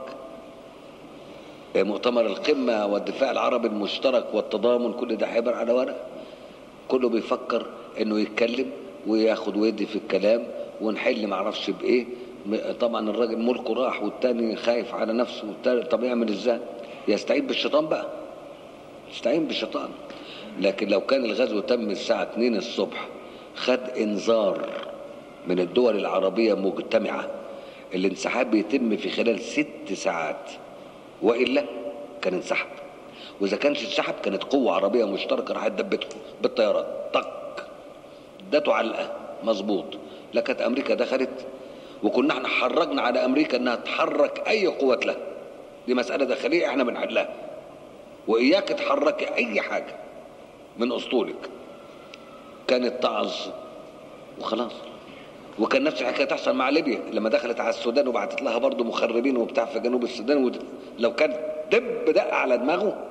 مؤتمر القمة والدفاع العربي المشترك والتضامن كل ده هيبقى على ورق كله بيفكر انه يتكلم وياخد ويدي في الكلام ونحل معرفش بايه طبعا الراجل ملكه راح والتاني خايف على نفسه والتاني طب يعمل ازاي يستعين بالشيطان بقى يستعين بالشيطان لكن لو كان الغزو تم الساعة 2 الصبح خد انذار من الدول العربية مجتمعة الانسحاب بيتم في خلال ست ساعات وإلا كان انسحب وإذا كانش انسحب كانت قوة عربية مشتركة راحت دبته بالطيارات طق ادته علقة مظبوط لا كانت أمريكا دخلت وكنا احنا حرجنا على امريكا انها تحرك اي قوة لها دي مسألة داخلية احنا بنحلها واياك تحركي اي حاجة من اسطولك كانت تعظ وخلاص وكان نفس الحكايه تحصل مع ليبيا لما دخلت على السودان وبعتت لها برضه مخربين وبتاع في جنوب السودان ود... لو كان دب دق على دماغه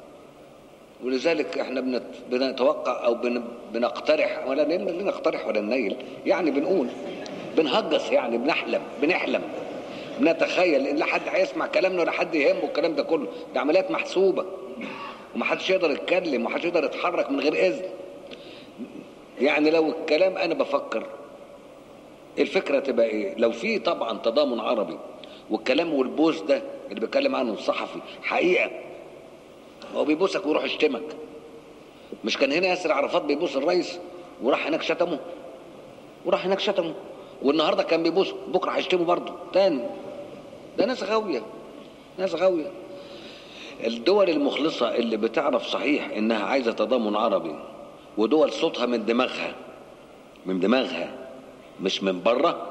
ولذلك احنا بنت... بنتوقع او بن... بنقترح ولا لا نقترح ولا ننيل يعني بنقول بنهجس يعني بنحلم بنحلم بنتخيل ان لا حد هيسمع كلامنا ولا حد يهمه الكلام ده كله ده عمليات محسوبه ومحدش يقدر يتكلم ومحدش يقدر يتحرك من غير اذن يعني لو الكلام انا بفكر الفكره تبقى ايه لو في طبعا تضامن عربي والكلام والبوس ده اللي بيتكلم عنه الصحفي حقيقه هو بيبوسك ويروح يشتمك مش كان هنا ياسر عرفات بيبوس الرئيس وراح هناك شتمه وراح هناك شتمه والنهارده كان بيبوسه بكره هيشتمه برضه تاني ده ناس غاويه ناس غاويه الدول المخلصه اللي بتعرف صحيح انها عايزه تضامن عربي ودول صوتها من دماغها من دماغها مش من بره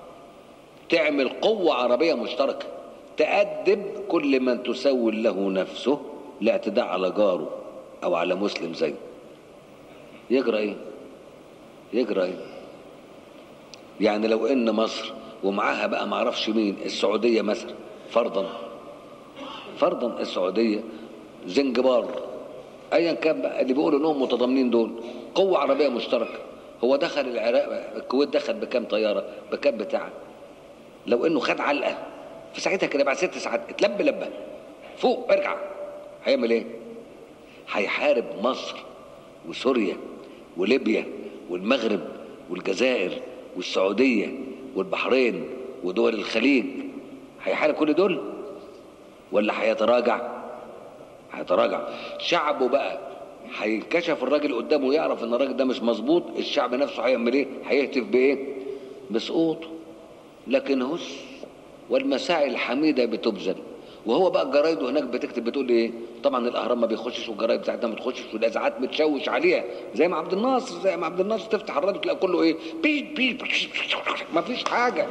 تعمل قوة عربية مشتركة تأدب كل من تسول له نفسه لاعتداء على جاره او على مسلم زيه يجرى ايه يجرى ايه يعني لو ان مصر ومعاها بقى معرفش مين السعوديه مثلا فرضا فرضا السعوديه زنجبار ايا كان بقى اللي بيقولوا انهم متضامنين دول قوه عربيه مشتركه هو دخل العراق الكويت دخل بكام طياره بكام بتاع لو انه خد علقه في ساعتها كده بعد ست ساعات اتلب لبه فوق ارجع هيعمل ايه هيحارب مصر وسوريا وليبيا والمغرب والجزائر والسعوديه والبحرين ودول الخليج هيحارب كل دول ولا هيتراجع هيتراجع شعبه بقى هينكشف الراجل قدامه ويعرف ان الراجل ده مش مظبوط الشعب نفسه هيعمل ايه هيهتف بايه بسقوطه لكن هس والمساعي الحميده بتبذل وهو بقى الجرايد هناك بتكتب بتقول ايه طبعا الاهرام ما بيخشش والجرايد بتاعتها ما بتخشش والاذاعات متشوش عليها زي ما عبد الناصر زي ما عبد الناصر تفتح الراديو تلاقي كله ايه بيت بيت ما فيش حاجه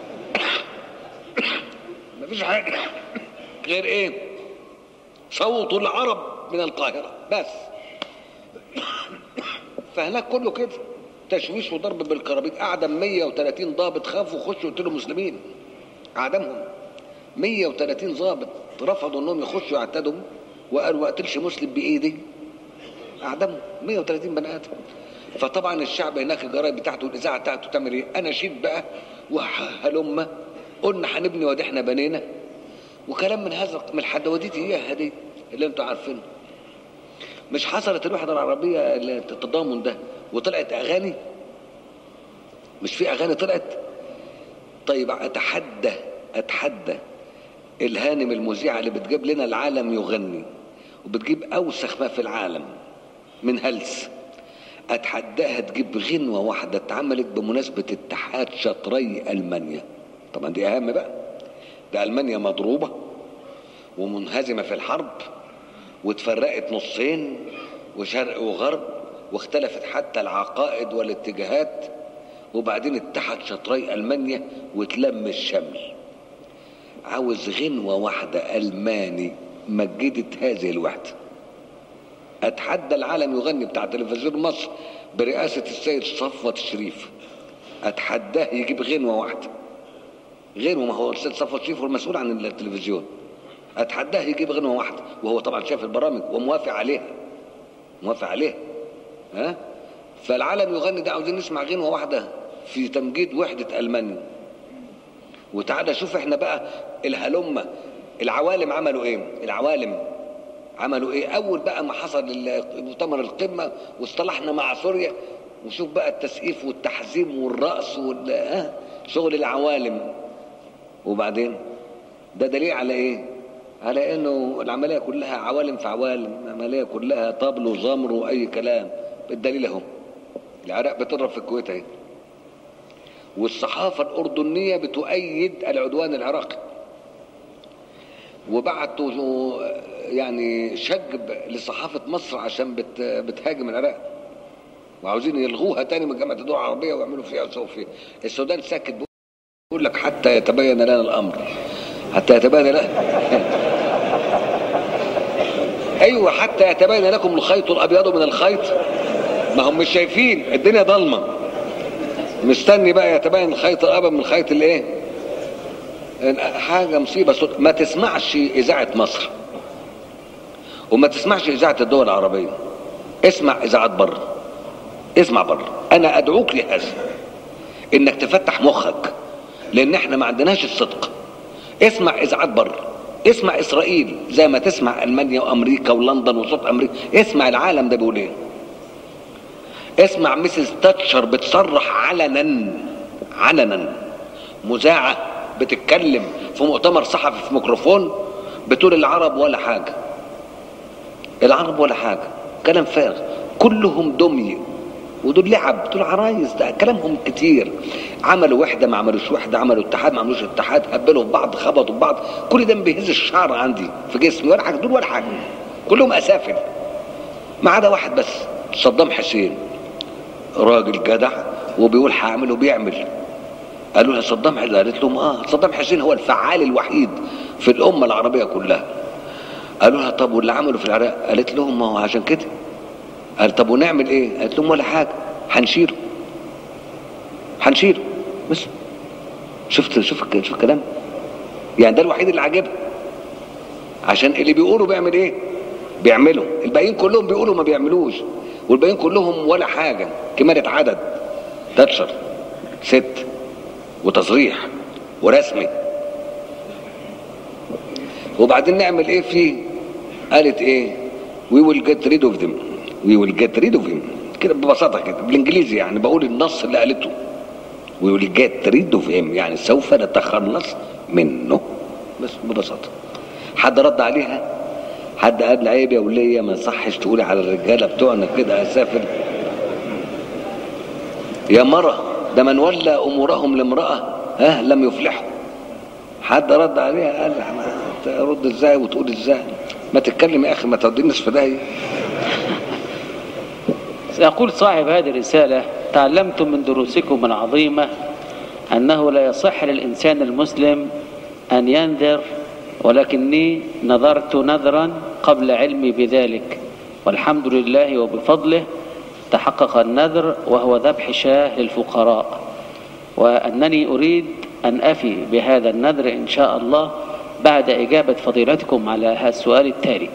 ما فيش حاجه غير ايه صوت العرب من القاهره بس فهناك كله كده تشويش وضرب بالكرابيط اعدم 130 ضابط خافوا خشوا قتلوا مسلمين اعدمهم 130 ضابط رفضوا انهم يخشوا يعتدوا وقالوا ما اقتلش مسلم بايدي اعدمهم 130 بني ادم فطبعا الشعب هناك الجرايد بتاعته الاذاعه بتاعته تعمل ايه؟ انا شيد بقى وهلم قلنا هنبني وادي احنا بنينا وكلام من هذا من الحدواديت اياها دي اللي انتوا عارفينها مش حصلت الوحده العربيه التضامن ده وطلعت اغاني مش في اغاني طلعت طيب اتحدى اتحدى الهانم المذيعه اللي بتجيب لنا العالم يغني وبتجيب اوسخ ما في العالم من هلس اتحداها تجيب غنوه واحده اتعملت بمناسبه اتحاد شطري المانيا طبعا دي اهم بقى ده المانيا مضروبه ومنهزمه في الحرب واتفرقت نصين وشرق وغرب واختلفت حتى العقائد والاتجاهات وبعدين اتحد شطري المانيا واتلم الشمل عاوز غنوه واحده الماني مجدت هذه الوحده اتحدى العالم يغني بتاع تلفزيون مصر برئاسه السيد صفوت الشريف اتحداه يجيب غنوه واحده غيره ما هو الاستاذ صفوت الشريف هو المسؤول عن التلفزيون اتحداه يجيب غنوه واحده وهو طبعا شايف البرامج وموافق عليها موافق عليها ها فالعالم يغني ده عاوزين نسمع غنوه واحده في تمجيد وحده المانيا وتعالى شوف احنا بقى الهلمه العوالم عملوا ايه العوالم عملوا ايه اول بقى ما حصل مؤتمر القمه واصطلحنا مع سوريا وشوف بقى التسقيف والتحزيم والرقص وال ها شغل العوالم وبعدين ده دليل على ايه على انه العمليه كلها عوالم في عوالم العمليه كلها طبل وزمر واي كلام الدليل اهو العراق بتضرب في الكويت اهي والصحافه الاردنيه بتؤيد العدوان العراقي وبعتوا يعني شجب لصحافه مصر عشان بت بتهاجم العراق وعاوزين يلغوها تاني من جامعه الدول العربيه ويعملوا فيها ويسووا فيها السودان ساكت بيقول لك حتى يتبين لنا الامر حتى يتبين لنا ايوه حتى يتبين لكم الخيط الابيض من الخيط ما هم مش شايفين الدنيا ضلمه مستني بقى يتبين الخيط الابيض من الخيط الايه حاجه مصيبه صوت ما تسمعش اذاعه مصر وما تسمعش اذاعه الدول العربيه اسمع اذاعات بره اسمع بره انا ادعوك لهذا انك تفتح مخك لان احنا ما عندناش الصدق اسمع اذاعات بره اسمع اسرائيل زي ما تسمع المانيا وامريكا ولندن وصوت امريكا اسمع العالم ده بيقول ايه اسمع مسز تاتشر بتصرح علنا علنا مذاعه بتتكلم في مؤتمر صحفي في ميكروفون بتقول العرب ولا حاجه العرب ولا حاجه كلام فارغ كلهم دمي ودول لعب دول عرايس ده كلامهم كتير عملوا وحده ما عملوش وحده عملوا اتحاد ما عملوش اتحاد قبلوا في بعض خبطوا في بعض كل ده بيهز الشعر عندي في جسمي ولا حاجه دول ولا حاجه كلهم اسافل ما عدا واحد بس صدام حسين راجل جدع وبيقول هعمل وبيعمل قالوا لها صدام حسين قالت لهم اه صدام حسين هو الفعال الوحيد في الامه العربيه كلها قالوا لها طب واللي عملوا في العراق قالت لهم ما هو عشان كده قال طب ونعمل ايه قالت لهم ولا حاجه هنشيله هنشيله بس شفت شوف شوف الكلام يعني ده الوحيد اللي عاجبها عشان اللي بيقولوا بيعمل ايه بيعملوا الباقيين كلهم بيقولوا ما بيعملوش والباقيين كلهم ولا حاجه كمالة عدد تتشر ست وتصريح ورسمي وبعدين نعمل ايه فيه قالت ايه we will get rid of them we will get rid of him كده ببساطة كده بالانجليزي يعني بقول النص اللي قالته we will get rid of him يعني سوف نتخلص منه بس ببساطة حد رد عليها حد قال عيب يا ولية ما يصحش تقولي على الرجالة بتوعنا كده اسافر يا مرة ده من ولى امورهم لامرأة ها لم يفلحوا حد رد عليها قال رد ازاي وتقول ازاي ما تتكلم يا اخي ما توديناش في داهيه يقول صاحب هذه الرسالة تعلمت من دروسكم العظيمة أنه لا يصح للإنسان المسلم أن ينذر ولكني نذرت نذرا قبل علمي بذلك والحمد لله وبفضله تحقق النذر وهو ذبح شاه للفقراء وأنني أريد أن أفي بهذا النذر إن شاء الله بعد إجابة فضيلتكم على هذا السؤال التالي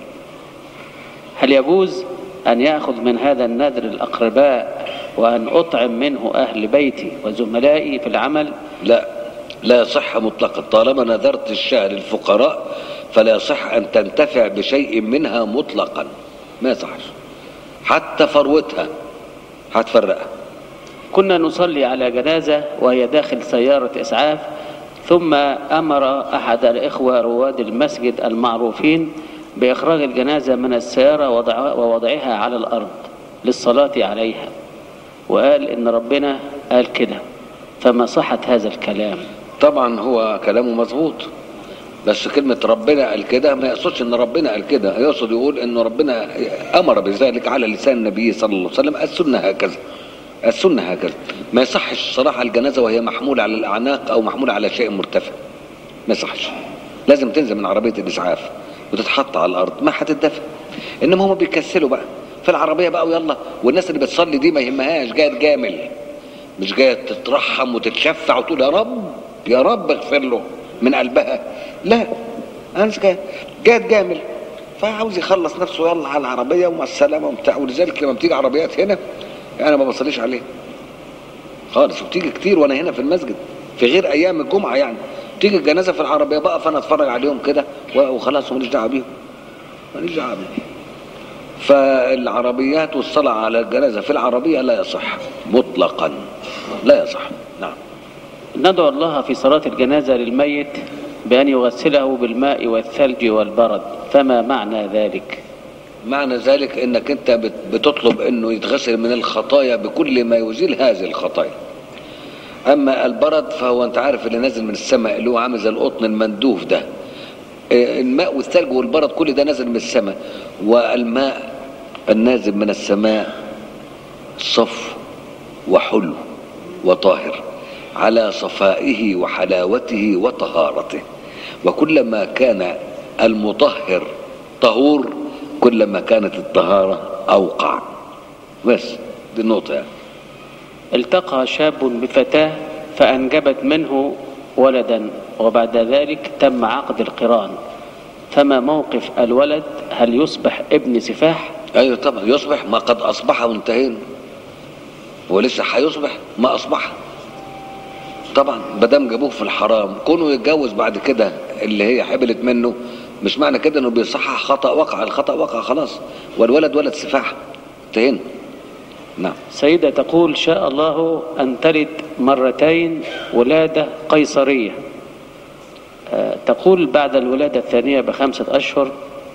هل يجوز أن يأخذ من هذا النذر الأقرباء وأن أطعم منه أهل بيتي وزملائي في العمل لا لا يصح مطلقا طالما نذرت الشاه للفقراء فلا يصح أن تنتفع بشيء منها مطلقا ما يصحش حتى فروتها هتفرقها كنا نصلي على جنازة وهي داخل سيارة إسعاف ثم أمر أحد الإخوة رواد المسجد المعروفين بإخراج الجنازة من السيارة ووضعها على الأرض للصلاة عليها وقال إن ربنا قال كده فما صحة هذا الكلام طبعا هو كلامه مظبوط بس كلمة ربنا قال كده ما يقصدش ان ربنا قال كده يقصد يقول ان ربنا امر بذلك على لسان النبي صلى الله عليه وسلم السنة هكذا السنة هكذا ما يصحش الصراحة الجنازة وهي محمولة على الأعناق أو محمولة على شيء مرتفع ما يصحش لازم تنزل من عربية الإسعاف وتتحط على الأرض ما هتدفع إنما هم بيكسلوا بقى في العربية بقى ويلا والناس اللي بتصلي دي ما يهمهاش جاية تجامل مش جاية تترحم وتتشفع وتقول يا رب يا رب اغفر له من قلبها لا أنا مش جاية جاية تجامل فعاوز يخلص نفسه يلا على العربية ومع السلامة وبتاع ولذلك لما بتيجي عربيات هنا انا ما بصليش عليه خالص وبتيجي كتير وانا هنا في المسجد في غير ايام الجمعه يعني تيجي الجنازه في العربيه بقى فانا اتفرج عليهم كده وخلاص ماليش دعوه بيهم ماليش دعوه بيهم فالعربيات والصلاه على الجنازه في العربيه لا يصح مطلقا لا يصح نعم ندعو الله في صلاة الجنازة للميت بأن يغسله بالماء والثلج والبرد فما معنى ذلك معنى ذلك انك انت بتطلب انه يتغسل من الخطايا بكل ما يزيل هذه الخطايا اما البرد فهو انت عارف اللي نازل من السماء اللي هو عامل زي القطن المندوف ده الماء والثلج والبرد كل ده نازل من السماء والماء النازل من السماء صف وحلو وطاهر على صفائه وحلاوته وطهارته وكلما كان المطهر طهور كلما كانت الطهارة أوقع بس دي النقطة يعني. التقى شاب بفتاة فأنجبت منه ولدا وبعد ذلك تم عقد القران فما موقف الولد هل يصبح ابن سفاح أيوة طبعا يصبح ما قد أصبح وانتهينا ولسه هيصبح ما أصبح طبعا بدام جابوه في الحرام كونه يتجوز بعد كده اللي هي حبلت منه مش معنى كده انه بيصحح خطا وقع الخطا وقع خلاص والولد ولد سفاح انتهينا نعم سيدة تقول شاء الله أن تلد مرتين ولادة قيصرية أه تقول بعد الولادة الثانية بخمسة أشهر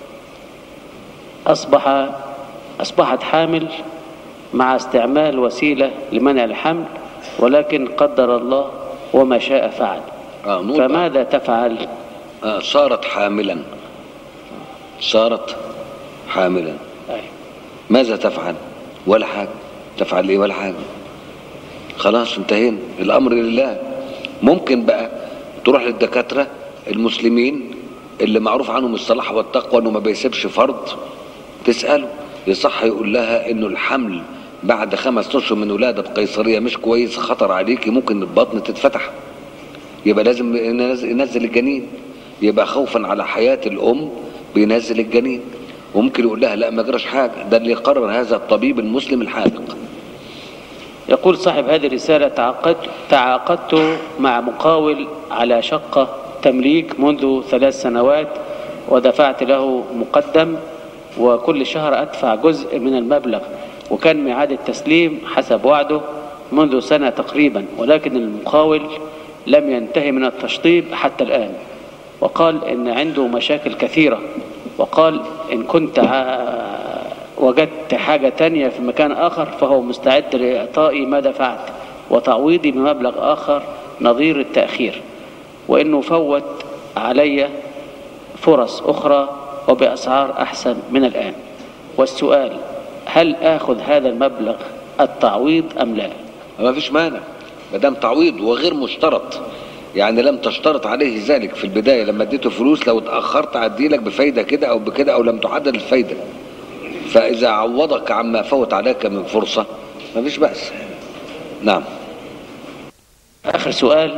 أصبح أصبحت حامل مع استعمال وسيلة لمنع الحمل ولكن قدر الله وما شاء فعل آه نور فماذا تفعل آه صارت حاملا صارت حاملا أي. ماذا تفعل ولا حاجة تفعل ايه ولا حاجة خلاص انتهينا الامر لله ممكن بقى تروح للدكاترة المسلمين اللي معروف عنهم الصلاح والتقوى انه ما بيسيبش فرض تساله يصح يقول لها انه الحمل بعد خمس اشهر من ولاده بقيصريه مش كويس خطر عليكي ممكن البطن تتفتح يبقى لازم ينزل الجنين يبقى خوفا على حياه الام بينزل الجنين وممكن يقول لها لا ما جراش حاجه ده اللي قرر هذا الطبيب المسلم الحاذق يقول صاحب هذه الرسالة تعاقدت, تعاقدت مع مقاول على شقة تمليك منذ ثلاث سنوات ودفعت له مقدم وكل شهر أدفع جزء من المبلغ وكان ميعاد التسليم حسب وعده منذ سنة تقريبا ولكن المقاول لم ينتهي من التشطيب حتى الآن وقال إن عنده مشاكل كثيرة وقال إن كنت وجدت حاجة تانية في مكان آخر فهو مستعد لإعطائي ما دفعت وتعويضي بمبلغ آخر نظير التأخير وإنه فوت علي فرص أخرى وبأسعار أحسن من الآن والسؤال هل آخذ هذا المبلغ التعويض أم لا ما فيش مانع ما دام تعويض وغير مشترط يعني لم تشترط عليه ذلك في البدايه لما اديته فلوس لو اتاخرت ادي لك بفايده كده او بكده او لم تحدد الفايده فاذا عوضك عما فوت عليك من فرصه ما فيش باس نعم آخر سؤال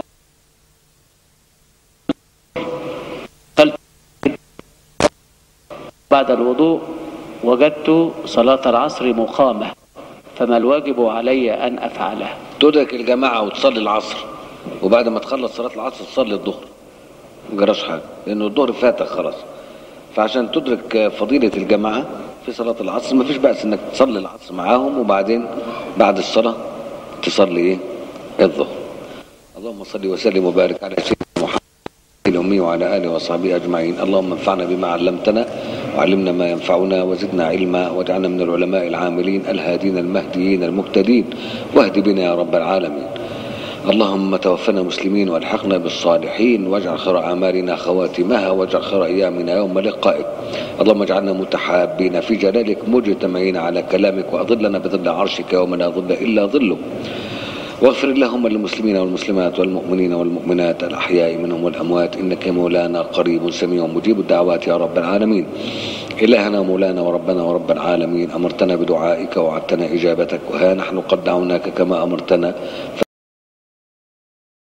بعد الوضوء وجدت صلاة العصر مقامة فما الواجب علي أن أفعله تدرك الجماعه وتصلي العصر وبعد ما تخلص صلاه العصر تصلي الظهر ما جراش حاجه لانه الظهر فاتك خلاص فعشان تدرك فضيله الجماعه في صلاه العصر ما فيش باس انك تصلي العصر معاهم وبعدين بعد الصلاه تصلي ايه الظهر اللهم صل وسلم وبارك على سيدنا محمد الأمي وعلى آله وصحبه أجمعين اللهم انفعنا بما علمتنا وعلمنا ما ينفعنا وزدنا علما واجعلنا من العلماء العاملين الهادين المهديين المهتدين واهد بنا يا رب العالمين اللهم توفنا مسلمين والحقنا بالصالحين واجعل خير اعمالنا خواتمها واجعل خير ايامنا يوم لقائك اللهم اجعلنا متحابين في جلالك مجتمعين على كلامك واظلنا بظل عرشك يوم لا ظل الا ظلك واغفر اللهم للمسلمين والمسلمات والمؤمنين والمؤمنات الأحياء منهم والأموات إنك مولانا قريب سميع مجيب الدعوات يا رب العالمين إلهنا مولانا وربنا ورب العالمين أمرتنا بدعائك ووعدتنا إجابتك وها نحن قد دعوناك كما أمرتنا